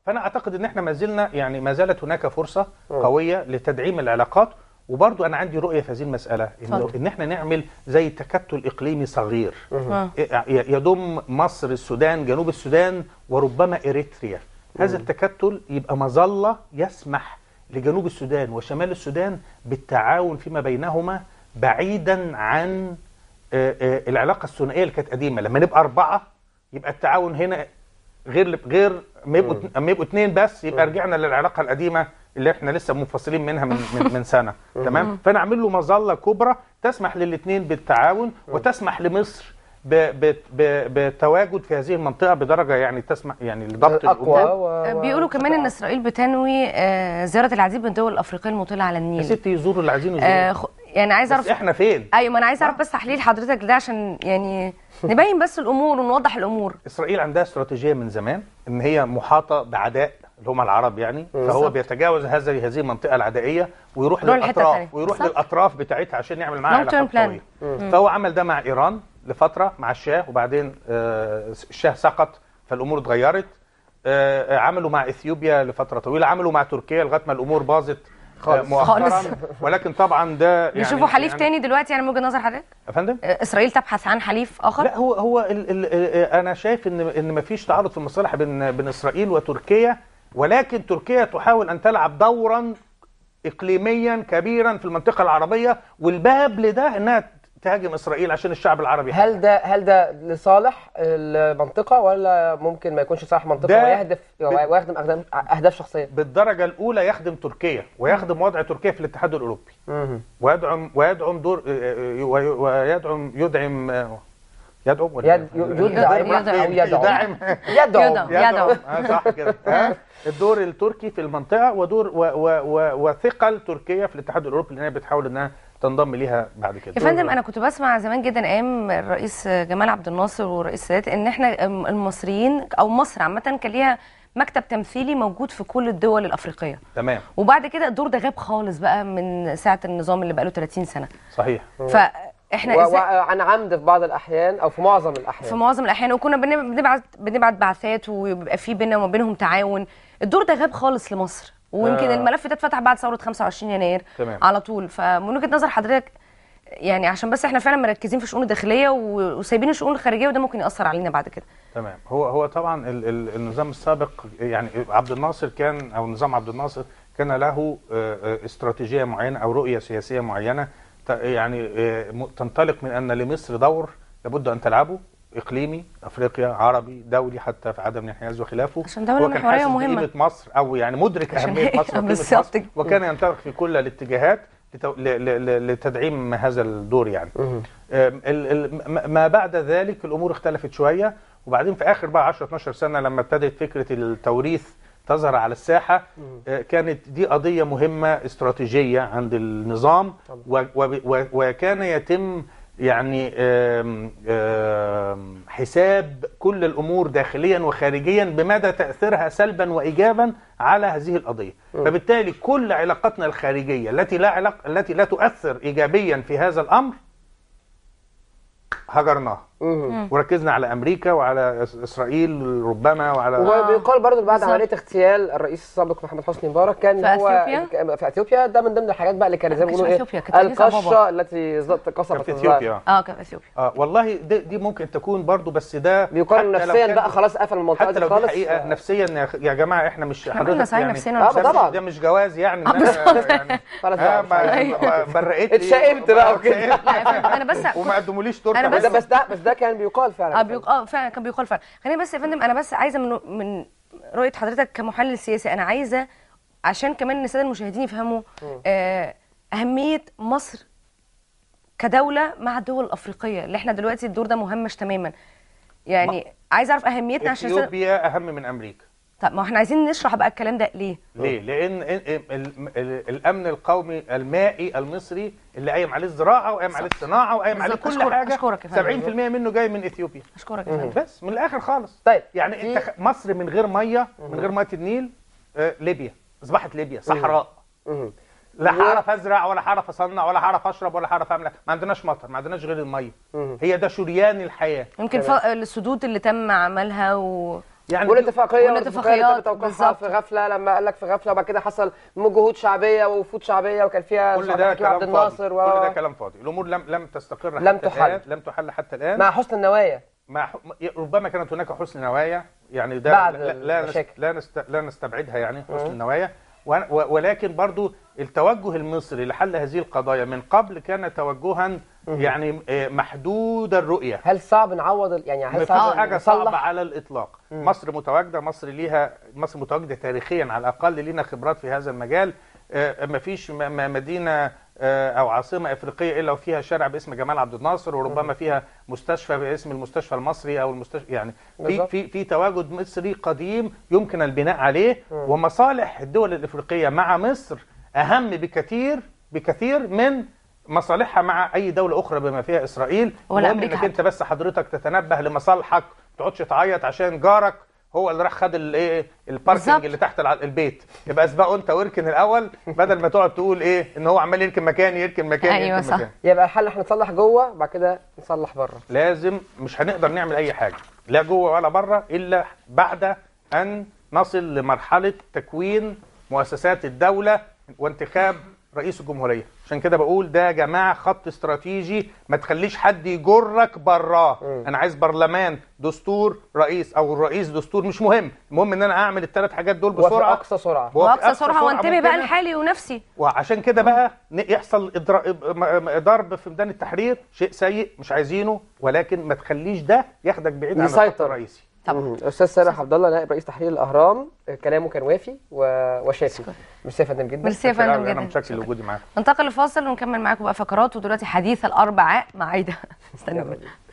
فانا اعتقد ان احنا ما زلنا يعني ما زالت هناك فرصه قويه لتدعيم العلاقات وبرضو انا عندي رؤيه في هذه المساله ان, اتفضل. إن احنا نعمل زي تكتل اقليمي صغير آه. ي- يضم مصر السودان جنوب السودان وربما اريتريا هذا التكتل يبقى مظله يسمح لجنوب السودان وشمال السودان بالتعاون فيما بينهما بعيدا عن آه، آه، العلاقه الثنائيه اللي كانت قديمه لما نبقى اربعه يبقى التعاون هنا غير غير ما يبقوا اما يبقوا اثنين بس يبقى رجعنا للعلاقه القديمه اللي احنا لسه منفصلين منها من من, من سنه تمام فانا اعمل له مظله كبرى تسمح للاثنين بالتعاون وتسمح لمصر ب ب ب بتواجد في هذه المنطقه بدرجه يعني تسمح يعني لضبط اقوى الامور و... و- بيقولوا كمان ان اسرائيل بتنوي آه، زياره العديد من الدول الافريقيه المطله على يا النيل ستي يزوروا اللي عايزين آه، يزوروا خ- يعني عايز بس اعرف احنا فين ايوه ما انا عايز اعرف بس تحليل حضرتك ده عشان يعني نبين بس الامور ونوضح الامور اسرائيل عندها استراتيجيه من زمان ان هي محاطه بعداء اللي هم العرب يعني فهو بالظبط. بيتجاوز هذه هذه المنطقه العدائيه ويروح يروح لحتة للاطراف تانية. ويروح بالظبط. للاطراف بتاعتها عشان يعمل معاها Long term علاقات plan. قويه فهو عمل ده مع ايران لفتره مع الشاه وبعدين آه، الشاه سقط فالامور اتغيرت آه، عملوا مع اثيوبيا لفتره طويله عملوا مع تركيا لغايه ما الامور باظت آه، خالص. مؤخرا خالص. ولكن طبعا ده يعني بيشوفوا حليف يعني تاني دلوقتي يعني من وجهه نظر حضرتك يا فندم آه، اسرائيل تبحث عن حليف اخر لا هو هو ال ال انا شايف ان ان مفيش تعارض في المصالح بين بين اسرائيل وتركيا ولكن تركيا تحاول ان تلعب دورا اقليميا كبيرا في المنطقه العربيه والباب لده انها تهاجم اسرائيل عشان الشعب العربي هل ده هل ده لصالح المنطقه ولا ممكن ما يكونش صالح منطقه ده ويهدف ويخدم أهداف- اهداف شخصيه؟ بالدرجه الاولى يخدم تركيا ويخدم وضع تركيا في الاتحاد الاوروبي مهم. ويدعم ويدعم دور ويدعم يدعم يدعم ولا يد- يدعم يدعم. أو يدعم يدعم يدعم يدعم. يدعم آه صح كده ها الدور التركي في المنطقه ودور و و و وثقل تركيا في الاتحاد الاوروبي اللي هي بتحاول انها تنضم ليها بعد يا كده فندم انا كنت بسمع زمان جدا ايام الرئيس جمال عبد الناصر والرئيس السادات ان احنا المصريين او مصر عامه كان ليها مكتب تمثيلي موجود في كل الدول الافريقيه تمام وبعد كده الدور ده غاب خالص بقى من ساعه النظام اللي بقاله 30 سنه صحيح فاحنا و- ازاي وعن عمد في بعض الاحيان او في معظم في الاحيان معظم الاحيان وكنا بن- بنبعت بنبعت بعثات ويبقى في بيننا وما بينهم تعاون الدور ده غاب خالص لمصر ويمكن آه. الملف ده اتفتح بعد ثوره 25 يناير تمام. على طول فمن وجهه نظر حضرتك يعني عشان بس احنا فعلا مركزين في الشؤون الداخليه و- وسايبين الشؤون الخارجيه وده ممكن ياثر علينا بعد كده تمام هو هو طبعا ال ال النظام السابق يعني عبد الناصر كان او نظام عبد الناصر كان له آه، آه، استراتيجيه معينه او رؤيه سياسيه معينه ت- يعني آه، م- تنطلق من ان لمصر دور لابد ان تلعبه اقليمي افريقيا عربي دولي حتى في عدم الانحياز وخلافه عشان دولة هو كان محورية حاسس مهمة. بقيمه مصر او يعني مدرك عشان اهميه هي- مصر وقيمه بالظبط مصر كده. وكان ينطلق في كل الاتجاهات لتو- ل- ل- ل- لتدعيم هذا الدور يعني مهم. آم، ال- ال- م- ما بعد ذلك الامور اختلفت شويه وبعدين في اخر بقى 10 12 سنه لما ابتدت فكره التوريث تظهر على الساحه آه، كانت دي قضيه مهمه استراتيجيه عند النظام و- و- و- وكان يتم يعني آم، آم، حساب كل الامور داخليا وخارجيا بمدى تاثيرها سلبا وايجابا على هذه القضيه فبالتالي كل علاقاتنا الخارجيه التي لا علاقه التي لا تؤثر ايجابيا في هذا الامر هجرناها مهم. وركزنا على امريكا وعلى إس- اسرائيل ربما وعلى وبيقال برضه بعد بالظبط. عمليه اغتيال الرئيس السابق محمد حسني مبارك كان في هو أثيوبيا؟ في اثيوبيا ده من ضمن الحاجات بقى اللي كانت زي ما كانش بيقولوا في ايه أثيوبيا، كانت لسه القشه بابا. التي زط- كان قصفت في الظهر. اثيوبيا اه كان في اثيوبيا اه والله دي, دي ممكن تكون برضو بس ده بيقال حتى لو نفسيا كان- بقى خلاص قفل المنطقه حتى دي لو دي خالص حقيقه نفسيا يا, أخ- يا جماعه احنا مش إحنا كلنا صحيح نفسنا آه، ده طبعا. مش- ده مش جواز يعني إن أنا يعني خلاص آه بقى. ما- ما- برقت لي اتشائمت بقى وكده. اتشائمت. لا يا فندم، انا بس وما قدموليش تورته أنا بس بس- ده بس ده بس ده كان بيقال فعلا اه بيق... اه فعلا كان بيقال فعلا خليني بس يا فندم انا بس عايزه من من رؤيه حضرتك كمحلل سياسي انا عايزه عشان كمان الساده المشاهدين يفهموا آه اهميه مصر كدوله مع الدول الافريقيه اللي احنا دلوقتي الدور ده مهمش تماما يعني عايزه اعرف اهميتنا عشان السادة- اثيوبيا اهم من امريكا طب ما احنا عايزين نشرح بقى الكلام ده ليه ليه؟ لان ال- ال- ال- الامن القومي المائي المصري اللي قايم عليه الزراعه وقايم عليه الصناعه وقايم عليه بالظبط. كل أشكرك- حاجه أشكرك يا فندم. 70% منه جاي من اثيوبيا اشكرك يا فندم بس من الاخر خالص طيب يعني في- انت خ- مصر من غير ميه من غير ميه النيل آه، ليبيا اصبحت ليبيا صحراء مهم. لا و- هعرف ازرع ولا هعرف اصنع ولا هعرف اشرب ولا هعرف اعمل ما عندناش مطر ما عندناش غير الميه مهم. هي ده شريان الحياه يمكن ف... السدود اللي تم عملها و... يعني والاتفاقيه والاتفاقيات والاتفاقيه اللي توقعها بالظبط. في غفله لما قال لك في غفله وبعد كده حصل جهود شعبيه ووفود شعبيه وكان فيها كل عبد ده الحكيم عبد كلام فاضي الناصر كل ده و... كلام فاضي الامور لم لم تستقر لم حتى تحل. الآن لم تحل حتى الان مع حسن النوايا مع ح- ربما كانت هناك حسن نوايا يعني ده بعد لا, لا, نست المشاكل. لا, نست لا نستبعدها يعني حسن النوايا و- و- ولكن برضو التوجه المصري لحل هذه القضايا من قبل كان توجها يعني آه، محدود الرؤيه هل صعب نعوض ال- يعني ما هل فيش صعب حاجه صعبه نصلح على الاطلاق مصر متواجده مصر ليها مصر متواجده تاريخيا على الاقل لينا خبرات في هذا المجال ما فيش م- م- مدينه آه، او عاصمه افريقيه الا وفيها شارع باسم جمال عبد الناصر وربما فيها مستشفى باسم المستشفى المصري او المستشفى يعني في بالظبط. في في تواجد مصري قديم يمكن البناء عليه ومصالح الدول الافريقيه مع مصر اهم بكثير بكثير من مصالحها مع اي دوله اخرى بما فيها اسرائيل ولا المهم أمريكا انك حتى. انت بس حضرتك تتنبه لمصالحك ما تقعدش تعيط عشان جارك هو اللي راح خد الايه الباركنج بالظبط. اللي تحت الع- البيت يبقى اسبقه انت واركن الاول بدل ما تقعد تقول ايه ان هو عمال يركن مكاني يركن مكاني أيوة يركن صح. مكاني يبقى الحل احنا نصلح جوه بعد كده نصلح بره لازم مش هنقدر نعمل اي حاجه لا جوه ولا بره الا بعد ان نصل لمرحله تكوين مؤسسات الدوله وانتخاب رئيس الجمهوريه عشان كده بقول ده يا جماعه خط استراتيجي ما تخليش حد يجرك براه انا عايز برلمان دستور رئيس او الرئيس دستور مش مهم المهم ان انا اعمل الثلاث حاجات دول وفي بسرعه اقصى سرعه وفي واقصى سرعه وانتبه بقى ممكنة. لحالي ونفسي وعشان كده بقى ن- يحصل إضرا- م- م- ضرب في ميدان التحرير شيء سيء مش عايزينه ولكن ما تخليش ده ياخدك بعيد عن الخط يسيطر. الرئيسي طبعا مم. استاذ سامح عبد الله نائب رئيس تحرير الاهرام كلامه كان وافي و- وشافي ميرسي يا فندم جدا ميرسي يا شكراً فندم أوي، انا جدا متشكر لوجودي معاك ننتقل لفاصل ونكمل معاكم بقى فقرات ودلوقتي حديث الاربعاء مع عايده استنوا يلا بينا.